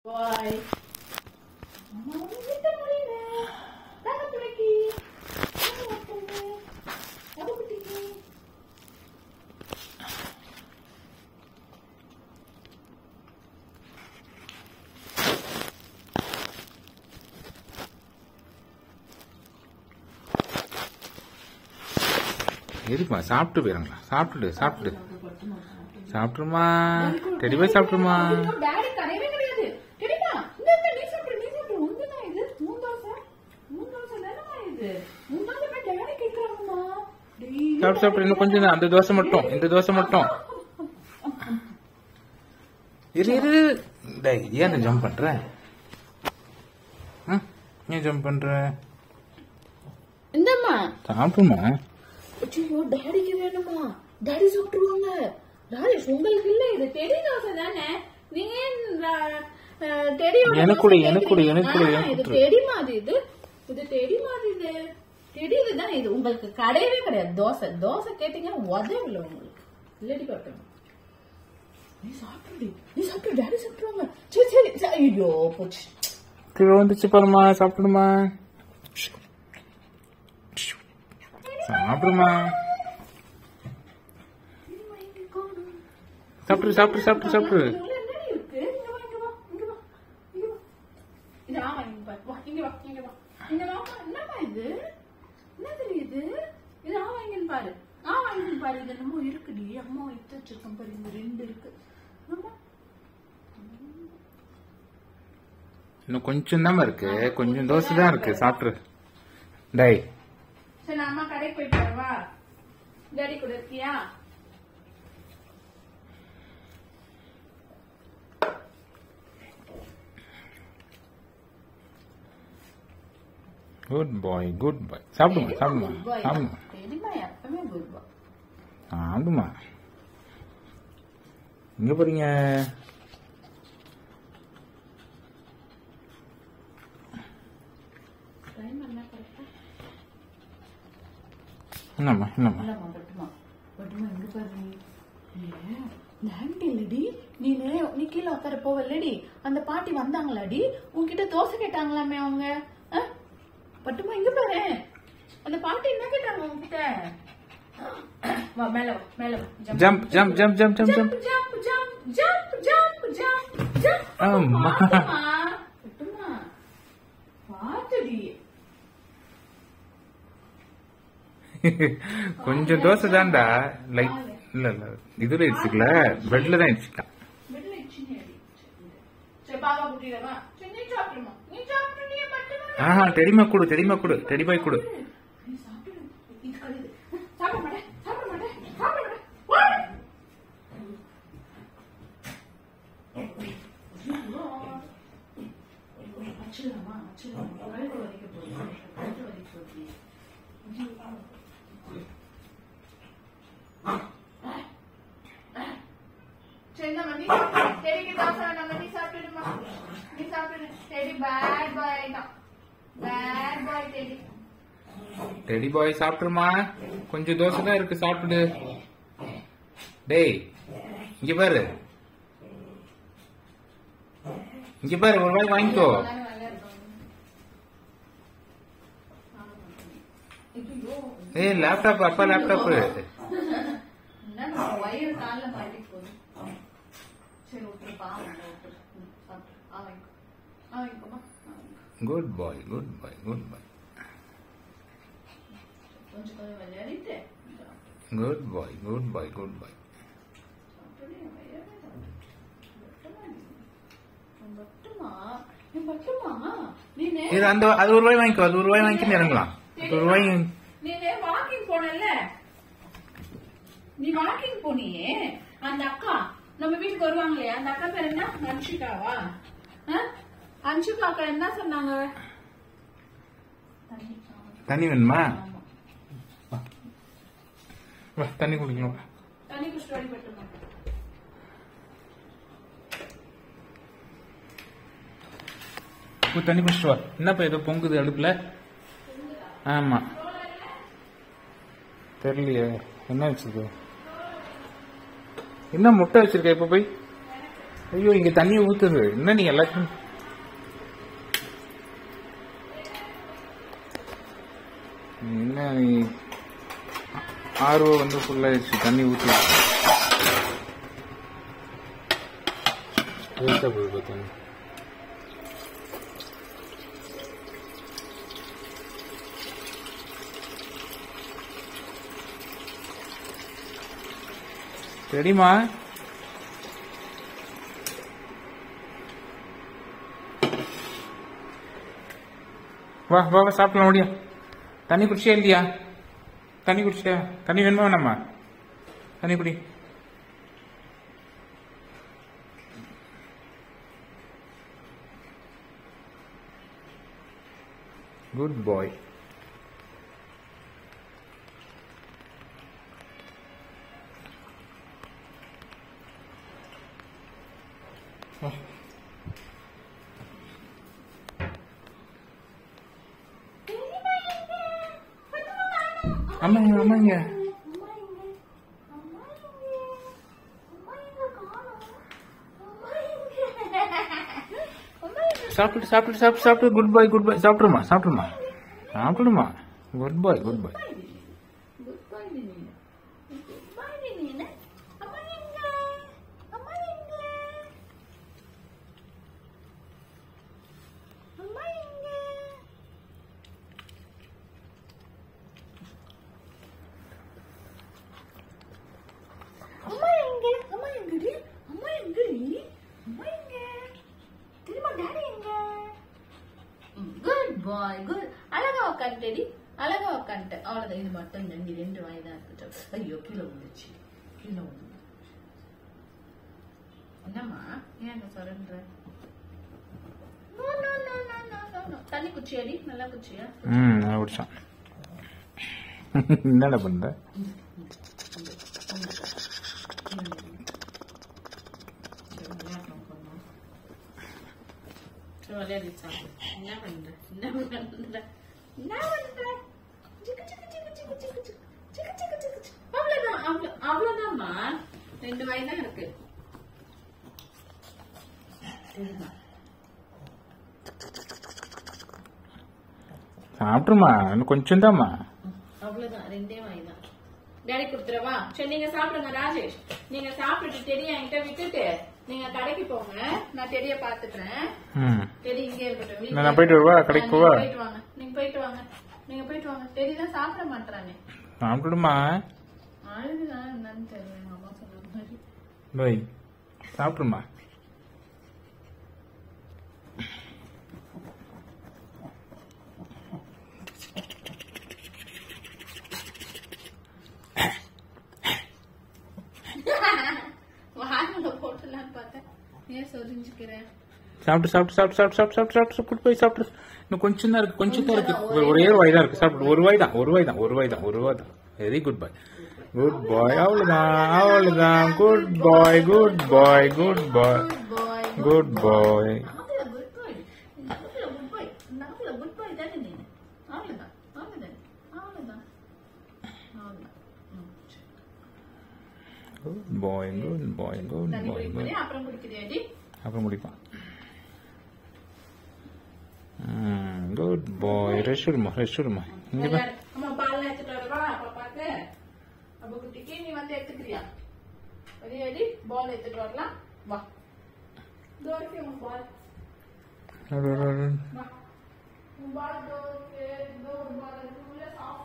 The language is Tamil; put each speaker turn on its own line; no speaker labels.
பாய் அம்மா ஒண்ணு விட்ட முடியல தாங்க துளைக்கி தாங்க ஒட்டுங்க அது குட்டிக்கு
இருக்குமா சாப்பிட்டு போயிடுங்களா சாப்பிட்டுடு சாப்பிட்டுடு சாப்பிட்டுருமா தெளிவாக சாப்பிட்டுருமா
டாடி கிடையவே கிடையாது கிடையா இந்த இந்த நீ சாப்பிடு நீ சாப்பிடு உண்டுதான் இது மூணு தோசை மூணு தோசை தானமா இது மூணு தோசை போய் டாடி கேட்கறாங்கம்மா டெய்லி
சாப்பிட்டு சாப்பிட்டு இன்னும் கொஞ்சம் தான் அந்த தோசை மட்டும் இந்த தோசை மட்டும் இரு இரு டேய் ஏன் ஜம்ப் பண்ற ம், ஏன் ஜம்ப் பண்ற
இந்தம்மா
சாப்பிட்டுமா
ஐயோ டாடிக்கு வேணுமா டாடி சாப்பிட்டுருவாங்க டாடி உங்களுக்கு இல்ல இது டெடி தோசை தானே நீங்க ஏன் ர- அஹ், டெடியோட
எனக்கு
தோசை
கொடு, எனக்கு கொடு, எனக்கு கொடு,
கேக்குறீங்க?
எனக்கு
இது
கொடு.
டெடி மாதிரி இது இது டெடி மாதிரி இது டெடி இதுதான் இது உங்களுக்கு கிடையவே கிடையாது தோசை தோசை கேட்டீங்கன்னா உதவில்ல உங்களுக்கு இல்லடி காட்டணும் நீ சாப்பிடு நீ சாப்பிடு டாடி சாப்பிடுவாங்க சரி சரி சரி. ஐயோ போச்சு
கீழே வந்துச்சு பாருமா சாப்பிடுமா சாப்பிடுமா சாப்பிடு சாப்பிடு சாப்பிடு சாப்பிடு
உள்ள என்னடி இருக்கு? இங்க வா, இங்க வா, இங்க வா, இங்க வா. இது ஆமா, இங்க பாரு. வா, இங்க வா, இங்க வா. இங்க வாம்மா. என்னம்மா இது? என்ன தெரியுது? இது ஆமா, இங்கன்னு பாரு. ஆமா, இங்கன்னு பாரு. இது என்னமோ இருக்குடி. அம்மா எடுத்து வச்சிருக்கேன் பாரு. இங்க ரெண்டு இருக்கு. ஆமா.
இன்னும் கொஞ்சம் தான் இருக்கு கொஞ்சம் தோசை தான் இருக்கு சாப்பிட்ரு டேய்
சரி, நான் அம்மா கடைக்கு போயிட்டு வரவா? டாடி கூட இருக்கியா?
குட் பாய் குட் பாய் சாப்பிடுமா சாப்பிடுமா
Good boy.
சாப்பிடுமா
தெரியுமா, எப்பவுமே good boy.
சாப்பிடுமா எங்க போறீங்க
Time என்ன correct ஆ?
என்னம்மா என்னம்மா
இல்லம்மா, பட்டுமா. பட்டுமா, இங்க பாரு நீ. நீ லேண்ட் இல்லடி நீனு நீ கீழே உட்கார போவல்லடி அந்த பாட்டி வந்தாங்களாடி உன்கிட்ட தோசை கேட்டாங்களாமே அவங்க ஆ? பட்டுமா இங்க பாரு அந்த பாட்டி என்ன கேட்டாங்க உன்கிட்ட வா மேல வா மேல வா
jump jump jump jump jump jump
jump jump jump jump jump jump
ஆமா.
பட்டுமா பாத்துடி
கொஞ்சம் தோசை தான்டா லைட் இல்ல இல்ல இதுல இடிச்சுக்கல பெட்ல தான் இடிச்சுட்டான்
மிடில் சின்ன அடி சரி பாபா குட்டிடவா சரி நீ சாப்பிடுமா நீ சாப்பிடு நீ மட்டுமா
ஆஹா டெடிமா கொடு டெடிமா கொடு டெடிபாய் கொடு
நீ சாப்பிடு இது கழுது சாப்பிட மாட்டேன் சாப்பிட மாட்டேன் சாப்பிட மாட்டேன் வா. அச்சிடலாமா அச்சிடலாமா கழுத்து வலிக்க போகுது கழுத்து வலிக்க போகுது சரி நம்ம நீ டெடிக்கு தோசை நம்ம நீ சாப்பிட்டுடுமா நீ சாப்பிடு டெடி பேட் பாய் தான் bad boy teddy
teddy boy சாப்பிட்டுருமா கொஞ்சம் தோசை தான் இருக்கு சாப்பிடு டேய் இங்க பாரு இங்க பாரு ஒரு வாய் வாங்கிக்கோ ஏய் லேப்டாப் அப்பா லேப்டாப்
என்னடா, வயிறு கால்ல மாட்டி போகுது. சரி, விட்டுரு, பாவம், விட்டுரு. ம், சாப்பிடு. ஆ, வாங்கிக்கோ. ஆ, வாங்கிக்கோமா. ஆ, வாங்கிக்கோ.
Good boy good boy good boy
கொஞ்சம் கொஞ்சம் விளையாடிட்டு சாப்பிடு.
Good boy good boy good boy
சாப்பிடு, என் வயிறே சாப்பிடு. பட்டுமா நீ? என் பட்டுமா? என் பட்டுமா? நீனு
இது அந்த அது ஒரு ரூபாய் வாங்கிக்கோ அது ஒரு ரூபாய் வாங்கிட்டு இறங்கலாம் அது ஒரு ரூபாய்
நீனு walking போனல்ல? நீ வாக்கிங் போனியே அந்த அக்கா நம்ம வீட்டுக்கு வருவாங்களே அந்த அக்கா பேர் என்ன அன்ஷிகாவா ஆ? அன்ஷிகா அக்கா என்ன சொன்னாங்க
தண்ணி வேணுமா
ஆமா.
வா தண்ணி குடிக்கணும் வா.
தண்ணி குடிச்சிட்டு வழிபட்டுமா
போய் தண்ணி குடிச்சிட்டு வா என்னப்பா ஏதோ பொங்குது அடுப்புல ஆமா தெரியலையே என்ன வச்சிருக்கு என்ன முட்டை வச்சிருக்க இப்ப போய் ஐயோ இங்க தண்ணி ஊத்துது என்ன நீ எல்லாத்தையும் என்ன நீ ஆர்வம் வந்து ஃபுல்லாயிடுச்சு தண்ணி ஊத்து வேஸ்டா போகுது தண்ணி தெரியுமா வா வா வா சாப்பிடலாம் முடியா தண்ணி குடிச்சியா இல்லையா தண்ணி குடிச்சியா தண்ணி வேணுமா வேணாமா தண்ணி குடி குட் பாய் ஆமாங்க ஆமாங்க சாப்பிட்டு சாப்பிட்டு சாப்பிட்டு சாப்பிட்டு குட் பாய் குட் பாய் சாப்பிடுமா சாப்பிடுமா சாப்பிடுமா குட் பாய் குட் பாய்
அம்மா எங்க அம்மா எங்கடி அம்மா எங்கடி அம்மா எங்க திரும்ப டாடி எங்க குட் பாய் குட் அழகா உட்காந்துட்டடி அழகா உட்காந்துட்ட அவ்வளவுதான் இது மட்டும் நன்றி ரெண்டு வாய் தான் இருக்கட்டும் ஐயோ கீழே விழுந்துச்சு கீழே விழுந்து என்னம்மா ஏன் அங்க சொல்ற No, no, no, no, no, no, no. தண்ணி குச்சியாடி நல்லா குச்சியா
ம் நான் குடிச்சான் என்னடா பண்ற
என்ன பண்ற என்ன பண்ற என்ன பண்ற சிக்கு சிக்கு சிக்கு சிக்கு சிக்கு சிக்கு சிக்கு சிக்கு சிக்கு சிக்கு. அவ்வளவுதான் அவ்வளவு அவ்வளவுதான்மா ரெண்டு வாய் தான் இருக்கு சரிம்மா.
சாப்பிடுமா இன்னும் கொஞ்சம் தாம்மா
அவ்வளவுதான் ரெண்டே வாய் தான் டேடி கொடுத்துறவா சரி நீங்க சாப்பிடுங்க ராஜேஷ் நீங்க சாப்பிட்டுட்டு டெடி என்கிட்ட விட்டுட்டு நீங்க கடைக்கு போங்க நான் டெடிய பாத்துக்கிறேன்
ம்
டெடி இங்கே இருக்கட்டும் வீட்ல.
நான் நான் போயிட்டு வரவா? கடைக்கு
நீங்க
போவா?
போயிட்டு வாங்க நீங்க போயிட்டு வாங்க நீங்க போயிட்டு வாங்க டெடி தான் சாப்பிட மாட்டானே
சாப்பிடுமா
அழுதுதான் என்னன்னு தெரியல எங்க அம்மா சொன்ன மாதிரி
பாய் சாப்பிடுமா
வாங்க போட்டுலான்னு பார்த்தேன் ஏன் சொரிஞ்சுக்கிறேன்
சாப்பிட்டு சாப்பிட்டு சாப்பிட்டு சாப்பிட்டு சாப்பிட்டு சாப்பிட்டு சாப்பிட்டு குட் பாய் சாப்பிட்டு இன்னும் கொஞ்சம் தான் இருக்கு கொஞ்சம் தான் இருக்கு ஒரே ஒரு வாய் தான் இருக்கு சாப்பிட்டு ஒரு வாய் தான் ஒரு வாய் தான் ஒரு வாய் தான் ஒரு வாய் தான் very good boy good boy அவ்வளவுதான் அவ்வளவுதான் good boy good boy good boy
boy
good boy
good boy நாக்குல குட் பாய் நாக்குல குட் பாய் தானே நீ அவ்வளவுதான் அவ்வளவுதான் அவ்வளவுதான் அவ்வளவுதான் ம், சரி.
Good boy good boy good
தண்ணி
பாய்
குடிக்க போறியா? அப்புறம் குடிக்கிறியாடி
அப்புறம் முடிப்பான் குட் பாய் ரெஸ்ட் விடுமா ரெஸ்ட் விடுமா இங்க பா
எல்லாரும், அம்மா பால் எடுத்துட்டு வரவா பாப்பாக்கு அப்ப குட்டிக்கு நீ வந்து எடுத்துக்கிறியா ரெடி பால் எடுத்துட்டு வரலாம் வா இதோ இருக்கு உன் பால் வா உன் பால் இதோ இருக்கு